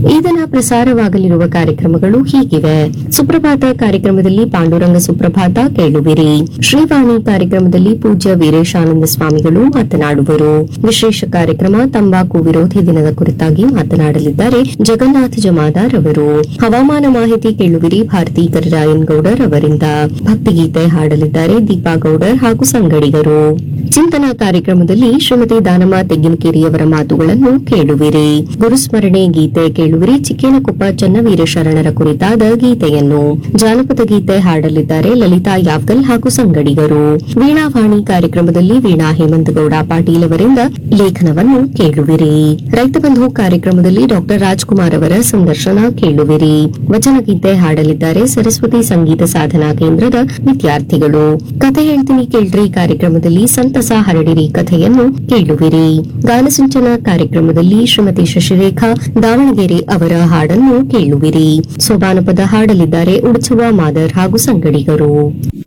ಈ ದಿನ ಪ್ರಸಾರವಾಗಲಿರುವ ಕಾರ್ಯಕ್ರಮಗಳು ಹೀಗಿವೆ ಸುಪ್ರಭಾತ ಕಾರ್ಯಕ್ರಮದಲ್ಲಿ ಪಾಂಡುರಂಗ ಸುಪ್ರಭಾತ ಕೇಳುವಿರಿ ಶ್ರೀವಾಣಿ ಕಾರ್ಯಕ್ರಮದಲ್ಲಿ ಪೂಜ್ಯ ವೀರೇಶಾನಂದ ಸ್ವಾಮಿಗಳು ಮಾತನಾಡುವರು ವಿಶೇಷ ಕಾರ್ಯಕ್ರಮ ತಂಬಾಕು ವಿರೋಧಿ ದಿನದ ಕುರಿತಾಗಿ ಮಾತನಾಡಲಿದ್ದಾರೆ ಜಗನ್ನಾಥ ಜಮಾದಾರ್ ಅವರು ಹವಾಮಾನ ಮಾಹಿತಿ ಕೇಳುವಿರಿ ಭಾರತಿ ಕರಿರಾಯನ್ ಗೌಡರ್ ಅವರಿಂದ ಭಕ್ತಿಗೀತೆ ಹಾಡಲಿದ್ದಾರೆ ದೀಪಾ ಗೌಡರ್ ಹಾಗೂ ಸಂಗಡಿಗರು ಚಿಂತನಾ ಕಾರ್ಯಕ್ರಮದಲ್ಲಿ ಶ್ರೀಮತಿ ದಾನಮ್ಮ ತೆಗ್ಗಿನಕೇರಿಯವರ ಮಾತುಗಳನ್ನು ಕೇಳುವಿರಿ ಗುರುಸ್ಮರಣೆ ಗೀತೆ ಕೇಳುವಿರಿ ಚಿಕ್ಕೇನಕೊಪ್ಪ ಚನ್ನವೀರ ಶರಣರ ಕುರಿತಾದ ಗೀತೆಯನ್ನು ಜಾನಪದ ಗೀತೆ ಹಾಡಲಿದ್ದಾರೆ ಲಲಿತಾ ಯಾವ್ಗಲ್ ಹಾಗೂ ಸಂಗಡಿಗರು ವೀಣಾವಾಣಿ ಕಾರ್ಯಕ್ರಮದಲ್ಲಿ ವೀಣಾ ಹೇಮಂತಗೌಡ ಪಾಟೀಲ್ ಅವರಿಂದ ಲೇಖನವನ್ನು ಕೇಳುವಿರಿ ರೈತ ಬಂಧು ಕಾರ್ಯಕ್ರಮದಲ್ಲಿ ಡಾಕ್ಟರ್ ರಾಜ್ಕುಮಾರ್ ಅವರ ಸಂದರ್ಶನ ಕೇಳುವಿರಿ ವಚನ ಗೀತೆ ಹಾಡಲಿದ್ದಾರೆ ಸರಸ್ವತಿ ಸಂಗೀತ ಸಾಧನಾ ಕೇಂದ್ರದ ವಿದ್ಯಾರ್ಥಿಗಳು ಕಥೆ ಹೇಳ್ತೀನಿ ಕೇಳ್ರಿ ಕಾರ್ಯಕ್ರಮದಲ್ಲಿ ಸಂತಸ ಹರಡಿರಿ ಕಥೆಯನ್ನು ಕೇಳುವಿರಿ ಗಾನಸಿಂಚನ ಕಾರ್ಯಕ್ರಮದಲ್ಲಿ ಶ್ರೀಮತಿ ಶಶಿರೇಖಾ ದಾವಣಗೆರೆ ಅವರ ಹಾಡನ್ನು ಕೇಳುವಿರಿ ಸೋಬಾನಪದ ಹಾಡಲಿದ್ದಾರೆ ಉಡುಚುವ ಮಾದರ್ ಹಾಗೂ ಸಂಗಡಿಗರು